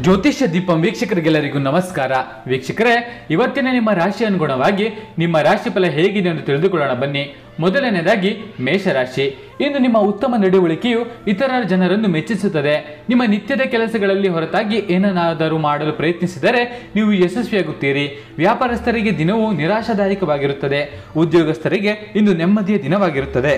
ಜ್ಯೋತಿಷ್ಯ ದೀಪಂ ವೀಕ್ಷಕರಿಗೆಲ್ಲರಿಗೂ ನಮಸ್ಕಾರ ವೀಕ್ಷಕರೇ ಇವತ್ತಿನ ನಿಮ್ಮ ರಾಶಿ ಅನುಗುಣವಾಗಿ ನಿಮ್ಮ ರಾಶಿ ಫಲ ಹೇಗಿದೆ ಎಂದು ತಿಳಿದುಕೊಳ್ಳೋಣ ಬನ್ನಿ ಮೊದಲನೇದಾಗಿ ಮೇಷರಾಶಿ ಇಂದು ನಿಮ್ಮ ಉತ್ತಮ ನಡವಳಿಕೆಯು ಇತರ ಜನರನ್ನು ಮೆಚ್ಚಿಸುತ್ತದೆ ನಿಮ್ಮ ನಿತ್ಯದ ಕೆಲಸಗಳಲ್ಲಿ ಹೊರತಾಗಿ ಏನನ್ನಾದರೂ ಮಾಡಲು ಪ್ರಯತ್ನಿಸಿದರೆ ನೀವು ಯಶಸ್ವಿಯಾಗುತ್ತೀರಿ ವ್ಯಾಪಾರಸ್ಥರಿಗೆ ದಿನವೂ ನಿರಾಶಾದಾಯಕವಾಗಿರುತ್ತದೆ ಉದ್ಯೋಗಸ್ಥರಿಗೆ ಇಂದು ನೆಮ್ಮದಿಯ ದಿನವಾಗಿರುತ್ತದೆ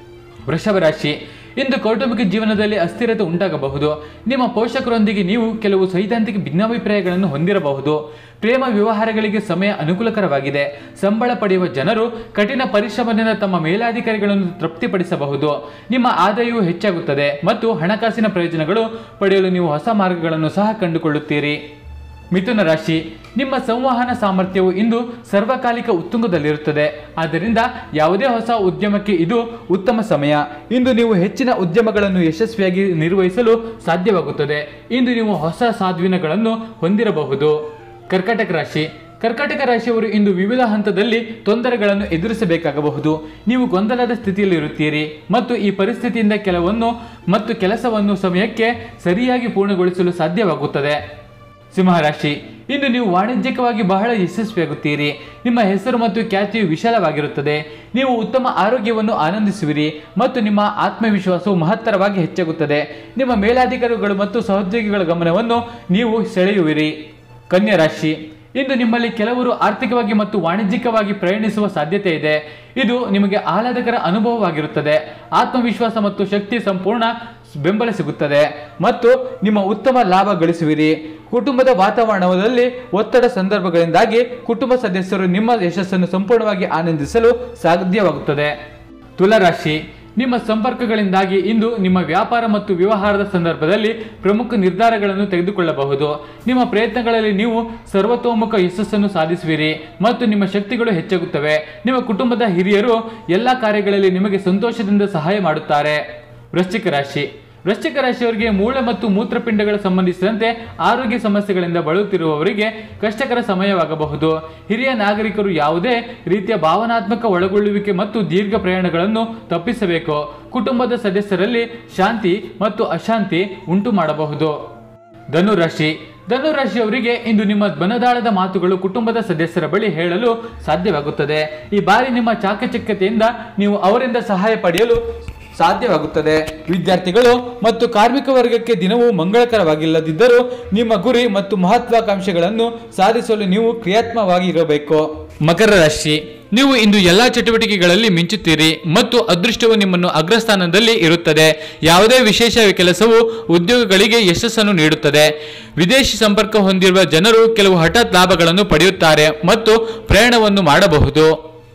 ವೃಷಭ ರಾಶಿ ಇಂದು ಕೌಟುಂಬಿಕ ಜೀವನದಲ್ಲಿ ಅಸ್ಥಿರತೆ ಉಂಟಾಗಬಹುದು ನಿಮ್ಮ ಪೋಷಕರೊಂದಿಗೆ ನೀವು ಕೆಲವು ಸೈದ್ಧಾಂತಿಕ ಭಿನ್ನಾಭಿಪ್ರಾಯಗಳನ್ನು ಹೊಂದಿರಬಹುದು ಪ್ರೇಮ ವ್ಯವಹಾರಗಳಿಗೆ ಸಮಯ ಅನುಕೂಲಕರವಾಗಿದೆ ಸಂಬಳ ಪಡೆಯುವ ಜನರು ಕಠಿಣ ಪರಿಶ್ರಮದಿಂದ ತಮ್ಮ ಮೇಲಾಧಿಕಾರಿಗಳನ್ನು ತೃಪ್ತಿಪಡಿಸಬಹುದು ನಿಮ್ಮ ಆದಾಯವು ಹೆಚ್ಚಾಗುತ್ತದೆ ಮತ್ತು ಹಣಕಾಸಿನ ಪ್ರಯೋಜನಗಳು ಪಡೆಯಲು ನೀವು ಹೊಸ ಮಾರ್ಗಗಳನ್ನು ಸಹ ಕಂಡುಕೊಳ್ಳುತ್ತೀರಿ ಮಿಥುನ ರಾಶಿ ನಿಮ್ಮ ಸಂವಹನ ಸಾಮರ್ಥ್ಯವು ಇಂದು ಸರ್ವಕಾಲಿಕ ಉತ್ತುಂಗದಲ್ಲಿರುತ್ತದೆ ಆದ್ದರಿಂದ ಯಾವುದೇ ಹೊಸ ಉದ್ಯಮಕ್ಕೆ ಇದು ಉತ್ತಮ ಸಮಯ ಇಂದು ನೀವು ಹೆಚ್ಚಿನ ಉದ್ಯಮಗಳನ್ನು ಯಶಸ್ವಿಯಾಗಿ ನಿರ್ವಹಿಸಲು ಸಾಧ್ಯವಾಗುತ್ತದೆ ಇಂದು ನೀವು ಹೊಸ ಸಾಧ್ವಿನಗಳನ್ನು ಹೊಂದಿರಬಹುದು ಕರ್ಕಾಟಕ ರಾಶಿ ಕರ್ಕಾಟಕ ರಾಶಿಯವರು ಇಂದು ವಿವಿಧ ಹಂತದಲ್ಲಿ ತೊಂದರೆಗಳನ್ನು ಎದುರಿಸಬೇಕಾಗಬಹುದು ನೀವು ಗೊಂದಲದ ಸ್ಥಿತಿಯಲ್ಲಿರುತ್ತೀರಿ ಮತ್ತು ಈ ಪರಿಸ್ಥಿತಿಯಿಂದ ಕೆಲವನ್ನು ಮತ್ತು ಕೆಲಸವನ್ನು ಸಮಯಕ್ಕೆ ಸರಿಯಾಗಿ ಪೂರ್ಣಗೊಳಿಸಲು ಸಾಧ್ಯವಾಗುತ್ತದೆ ಸಿಂಹರಾಶಿ ಇಂದು ನೀವು ವಾಣಿಜ್ಯಿಕವಾಗಿ ಬಹಳ ಯಶಸ್ವಿಯಾಗುತ್ತೀರಿ ನಿಮ್ಮ ಹೆಸರು ಮತ್ತು ಖ್ಯಾತಿಯು ವಿಶಾಲವಾಗಿರುತ್ತದೆ ನೀವು ಉತ್ತಮ ಆರೋಗ್ಯವನ್ನು ಆನಂದಿಸುವಿರಿ ಮತ್ತು ನಿಮ್ಮ ಆತ್ಮವಿಶ್ವಾಸವು ಮಹತ್ತರವಾಗಿ ಹೆಚ್ಚಾಗುತ್ತದೆ ನಿಮ್ಮ ಮೇಲಾಧಿಕಾರಿಗಳು ಮತ್ತು ಸಹೋದ್ಯೋಗಿಗಳ ಗಮನವನ್ನು ನೀವು ಸೆಳೆಯುವಿರಿ ಕನ್ಯಾ ರಾಶಿ ಇಂದು ನಿಮ್ಮಲ್ಲಿ ಕೆಲವರು ಆರ್ಥಿಕವಾಗಿ ಮತ್ತು ವಾಣಿಜ್ಯಿಕವಾಗಿ ಪ್ರಯಾಣಿಸುವ ಸಾಧ್ಯತೆ ಇದೆ ಇದು ನಿಮಗೆ ಆಹ್ಲಾದಕರ ಅನುಭವವಾಗಿರುತ್ತದೆ ಆತ್ಮವಿಶ್ವಾಸ ಮತ್ತು ಶಕ್ತಿ ಸಂಪೂರ್ಣ ಬೆಂಬಲ ಸಿಗುತ್ತದೆ ಮತ್ತು ನಿಮ್ಮ ಉತ್ತಮ ಲಾಭ ಗಳಿಸುವಿರಿ ಕುಟುಂಬದ ವಾತಾವರಣದಲ್ಲಿ ಒತ್ತಡ ಸಂದರ್ಭಗಳಿಂದಾಗಿ ಕುಟುಂಬ ಸದಸ್ಯರು ನಿಮ್ಮ ಯಶಸ್ಸನ್ನು ಸಂಪೂರ್ಣವಾಗಿ ಆನಂದಿಸಲು ಸಾಧ್ಯವಾಗುತ್ತದೆ ತುಲಾರಾಶಿ ನಿಮ್ಮ ಸಂಪರ್ಕಗಳಿಂದಾಗಿ ಇಂದು ನಿಮ್ಮ ವ್ಯಾಪಾರ ಮತ್ತು ವ್ಯವಹಾರದ ಸಂದರ್ಭದಲ್ಲಿ ಪ್ರಮುಖ ನಿರ್ಧಾರಗಳನ್ನು ತೆಗೆದುಕೊಳ್ಳಬಹುದು ನಿಮ್ಮ ಪ್ರಯತ್ನಗಳಲ್ಲಿ ನೀವು ಸರ್ವತೋಮುಖ ಯಶಸ್ಸನ್ನು ಸಾಧಿಸುವಿರಿ ಮತ್ತು ನಿಮ್ಮ ಶಕ್ತಿಗಳು ಹೆಚ್ಚಾಗುತ್ತವೆ ನಿಮ್ಮ ಕುಟುಂಬದ ಹಿರಿಯರು ಎಲ್ಲ ಕಾರ್ಯಗಳಲ್ಲಿ ನಿಮಗೆ ಸಂತೋಷದಿಂದ ಸಹಾಯ ಮಾಡುತ್ತಾರೆ ವೃಶ್ಚಿಕ ರಾಶಿ ವೃಶ್ಚಿಕ ರಾಶಿಯವರಿಗೆ ಮೂಳೆ ಮತ್ತು ಮೂತ್ರಪಿಂಡಗಳ ಸಂಬಂಧಿಸಿದಂತೆ ಆರೋಗ್ಯ ಸಮಸ್ಯೆಗಳಿಂದ ಬಳಲುತ್ತಿರುವವರಿಗೆ ಕಷ್ಟಕರ ಸಮಯವಾಗಬಹುದು ಹಿರಿಯ ನಾಗರಿಕರು ಯಾವುದೇ ರೀತಿಯ ಭಾವನಾತ್ಮಕ ಒಳಗೊಳ್ಳುವಿಕೆ ಮತ್ತು ದೀರ್ಘ ಪ್ರಯಾಣಗಳನ್ನು ತಪ್ಪಿಸಬೇಕು ಕುಟುಂಬದ ಸದಸ್ಯರಲ್ಲಿ ಶಾಂತಿ ಮತ್ತು ಅಶಾಂತಿ ಉಂಟು ಮಾಡಬಹುದು ಧನುರಾಶಿ ಧನುರಾಶಿಯವರಿಗೆ ಇಂದು ನಿಮ್ಮ ಬನದಾಳದ ಮಾತುಗಳು ಕುಟುಂಬದ ಸದಸ್ಯರ ಬಳಿ ಹೇಳಲು ಸಾಧ್ಯವಾಗುತ್ತದೆ ಈ ಬಾರಿ ನಿಮ್ಮ ಚಾಕಚಕ್ಯತೆಯಿಂದ ನೀವು ಅವರಿಂದ ಸಹಾಯ ಪಡೆಯಲು ಸಾಧ್ಯವಾಗುತ್ತದೆ ವಿದ್ಯಾರ್ಥಿಗಳು ಮತ್ತು ಕಾರ್ಮಿಕ ವರ್ಗಕ್ಕೆ ದಿನವೂ ಮಂಗಳಕರವಾಗಿಲ್ಲದಿದ್ದರೂ ನಿಮ್ಮ ಗುರಿ ಮತ್ತು ಮಹತ್ವಾಕಾಂಕ್ಷೆಗಳನ್ನು ಸಾಧಿಸಲು ನೀವು ಕ್ರಿಯಾತ್ಮಕವಾಗಿ ಇರಬೇಕು ಮಕರ ರಾಶಿ ನೀವು ಇಂದು ಎಲ್ಲಾ ಚಟುವಟಿಕೆಗಳಲ್ಲಿ ಮಿಂಚುತ್ತೀರಿ ಮತ್ತು ಅದೃಷ್ಟವು ನಿಮ್ಮನ್ನು ಅಗ್ರಸ್ಥಾನದಲ್ಲಿ ಇರುತ್ತದೆ ಯಾವುದೇ ವಿಶೇಷ ಕೆಲಸವು ಉದ್ಯೋಗಗಳಿಗೆ ಯಶಸ್ಸನ್ನು ನೀಡುತ್ತದೆ ವಿದೇಶಿ ಸಂಪರ್ಕ ಹೊಂದಿರುವ ಜನರು ಕೆಲವು ಹಠಾತ್ ಲಾಭಗಳನ್ನು ಪಡೆಯುತ್ತಾರೆ ಮತ್ತು ಪ್ರಯಾಣವನ್ನು ಮಾಡಬಹುದು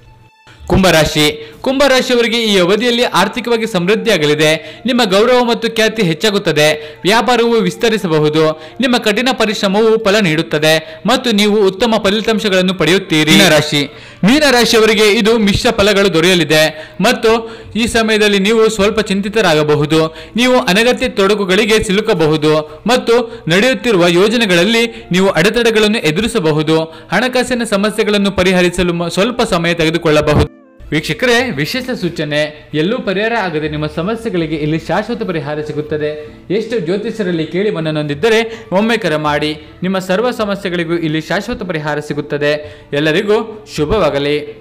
ಕುಂಭರಾಶಿ ಕುಂಭರಾಶಿಯವರಿಗೆ ಈ ಅವಧಿಯಲ್ಲಿ ಆರ್ಥಿಕವಾಗಿ ಸಮೃದ್ಧಿಯಾಗಲಿದೆ ನಿಮ್ಮ ಗೌರವ ಮತ್ತು ಖ್ಯಾತಿ ಹೆಚ್ಚಾಗುತ್ತದೆ ವ್ಯಾಪಾರವು ವಿಸ್ತರಿಸಬಹುದು ನಿಮ್ಮ ಕಠಿಣ ಪರಿಶ್ರಮವು ಫಲ ನೀಡುತ್ತದೆ ಮತ್ತು ನೀವು ಉತ್ತಮ ಫಲಿತಾಂಶಗಳನ್ನು ಪಡೆಯುತ್ತೀರಿ ಮೀನರಾಶಿ ಮೀನರಾಶಿಯವರಿಗೆ ಇದು ಮಿಶ್ರ ಫಲಗಳು ದೊರೆಯಲಿದೆ ಮತ್ತು ಈ ಸಮಯದಲ್ಲಿ ನೀವು ಸ್ವಲ್ಪ ಚಿಂತಿತರಾಗಬಹುದು ನೀವು ಅನಗತ್ಯ ತೊಡಕುಗಳಿಗೆ ಸಿಲುಕಬಹುದು ಮತ್ತು ನಡೆಯುತ್ತಿರುವ ಯೋಜನೆಗಳಲ್ಲಿ ನೀವು ಅಡೆತಡೆಗಳನ್ನು ಎದುರಿಸಬಹುದು ಹಣಕಾಸಿನ ಸಮಸ್ಯೆಗಳನ್ನು ಪರಿಹರಿಸಲು ಮ- ಸ್ವಲ್ಪ ಸಮಯ ತೆಗೆದುಕೊಳ್ಳಬಹುದು ವೀಕ್ಷಕರೇ ವಿಶೇಷ ಸೂಚನೆ ಎಲ್ಲೂ ಪರಿಹಾರ ಆಗದೆ ನಿಮ್ಮ ಸಮಸ್ಯೆಗಳಿಗೆ ಇಲ್ಲಿ ಶಾಶ್ವತ ಪರಿಹಾರ ಸಿಗುತ್ತದೆ ಎಷ್ಟು ಜ್ಯೋತಿಷರಲ್ಲಿ ಕೇಳಿ ಮನನೊಂದಿದ್ದರೆ ಒಮ್ಮೆ ಕರೆ ಮಾಡಿ ನಿಮ್ಮ ಸರ್ವ ಸಮಸ್ಯೆಗಳಿಗೂ ಇಲ್ಲಿ ಶಾಶ್ವತ ಪರಿಹಾರ ಸಿಗುತ್ತದೆ ಎಲ್ಲರಿಗೂ ಶುಭವಾಗಲಿ